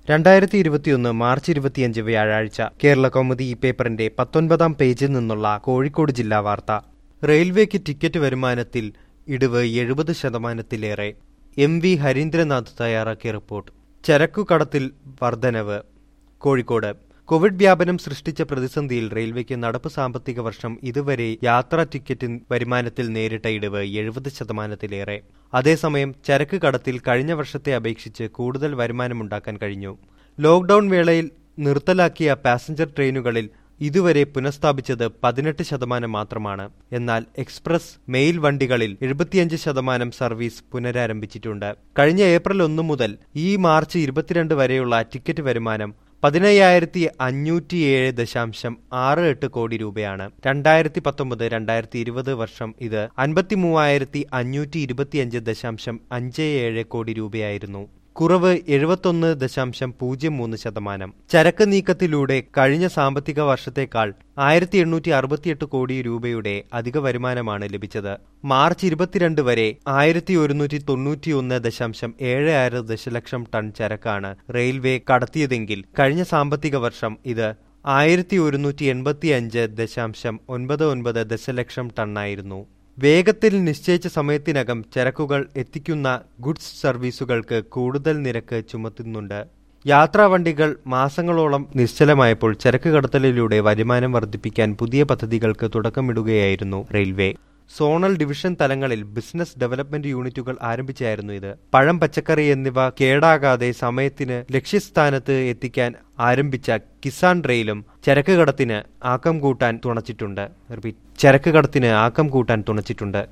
രണ്ടായിരത്തി ഇരുപത്തിയൊന്ന് മാർച്ച് ഇരുപത്തിയഞ്ച് വ്യാഴാഴ്ച കേരള കൗമുദി ഈ പേപ്പറിന്റെ പത്തൊൻപതാം പേജിൽ നിന്നുള്ള കോഴിക്കോട് ജില്ലാ വാർത്ത റെയിൽവേക്ക് ടിക്കറ്റ് വരുമാനത്തിൽ ഇടിവ് എഴുപത് ശതമാനത്തിലേറെ എം വി ഹരീന്ദ്രനാഥ് തയ്യാറാക്കിയ റിപ്പോർട്ട് ചരക്കുകടത്തിൽ വർധനവ് കോഴിക്കോട് കോവിഡ് വ്യാപനം സൃഷ്ടിച്ച പ്രതിസന്ധിയിൽ റെയിൽവേക്ക് നടപ്പ് സാമ്പത്തിക വർഷം ഇതുവരെ യാത്രാ ടിക്കറ്റ് വരുമാനത്തിൽ നേരിട്ട ഇടിവ് എഴുപത് ശതമാനത്തിലേറെ അതേസമയം ചരക്ക് കടത്തിൽ കഴിഞ്ഞ വർഷത്തെ അപേക്ഷിച്ച് കൂടുതൽ വരുമാനമുണ്ടാക്കാൻ കഴിഞ്ഞു ലോക്ഡൌൺ വേളയിൽ നിർത്തലാക്കിയ പാസഞ്ചർ ട്രെയിനുകളിൽ ഇതുവരെ പുനഃസ്ഥാപിച്ചത് പതിനെട്ട് ശതമാനം മാത്രമാണ് എന്നാൽ എക്സ്പ്രസ് മെയിൽ വണ്ടികളിൽ എഴുപത്തിയഞ്ച് ശതമാനം സർവീസ് പുനരാരംഭിച്ചിട്ടുണ്ട് കഴിഞ്ഞ ഏപ്രിൽ ഒന്ന് മുതൽ ഈ മാർച്ച് ഇരുപത്തിരണ്ട് വരെയുള്ള ടിക്കറ്റ് വരുമാനം പതിനയ്യായിരത്തി അഞ്ഞൂറ്റിയേഴ് ദശാംശം ആറ് എട്ട് കോടി രൂപയാണ് രണ്ടായിരത്തി പത്തൊമ്പത് രണ്ടായിരത്തി ഇരുപത് വർഷം ഇത് അൻപത്തി മൂവായിരത്തി അഞ്ഞൂറ്റി ഇരുപത്തിയഞ്ച് ദശാംശം അഞ്ച് ഏഴ് കോടി രൂപയായിരുന്നു കുറവ് എഴുപത്തൊന്ന് ദശാംശം പൂജ്യം മൂന്ന് ശതമാനം ചരക്ക് നീക്കത്തിലൂടെ കഴിഞ്ഞ സാമ്പത്തിക വർഷത്തേക്കാൾ ആയിരത്തി എണ്ണൂറ്റി അറുപത്തിയെട്ട് കോടി രൂപയുടെ അധിക വരുമാനമാണ് ലഭിച്ചത് മാർച്ച് ഇരുപത്തിരണ്ട് വരെ ആയിരത്തി ഒരുന്നൂറ്റി തൊണ്ണൂറ്റിയൊന്ന് ദശാംശം ഏഴ് ആറ് ദശലക്ഷം ടൺ ചരക്കാണ് റെയിൽവേ കടത്തിയതെങ്കിൽ കഴിഞ്ഞ സാമ്പത്തിക വർഷം ഇത് ആയിരത്തി ഒരുന്നൂറ്റി എൺപത്തി അഞ്ച് ദശാംശം ഒൻപത് ഒൻപത് ദശലക്ഷം ടണ്ണായിരുന്നു വേഗത്തിൽ നിശ്ചയിച്ച സമയത്തിനകം ചരക്കുകൾ എത്തിക്കുന്ന ഗുഡ്സ് സർവീസുകൾക്ക് കൂടുതൽ നിരക്ക് ചുമത്തുന്നുണ്ട് യാത്രാവണ്ടികൾ മാസങ്ങളോളം നിശ്ചലമായപ്പോൾ ചരക്ക് കടത്തലിലൂടെ വരുമാനം വർദ്ധിപ്പിക്കാൻ പുതിയ പദ്ധതികൾക്ക് തുടക്കമിടുകയായിരുന്നു റെയിൽവേ സോണൽ ഡിവിഷൻ തലങ്ങളിൽ ബിസിനസ് ഡെവലപ്മെന്റ് യൂണിറ്റുകൾ ആരംഭിച്ചായിരുന്നു ഇത് പഴം പച്ചക്കറി എന്നിവ കേടാകാതെ സമയത്തിന് ലക്ഷ്യസ്ഥാനത്ത് എത്തിക്കാൻ ആരംഭിച്ച കിസാൻ റെയിലും ചരക്ക് കടത്തിന് ആക്കം കൂട്ടാൻ തുണച്ചിട്ടുണ്ട് റിപ്പീറ്റ് ചരക്ക് കടത്തിന് ആക്കം കൂട്ടാൻ തുണച്ചിട്ടുണ്ട്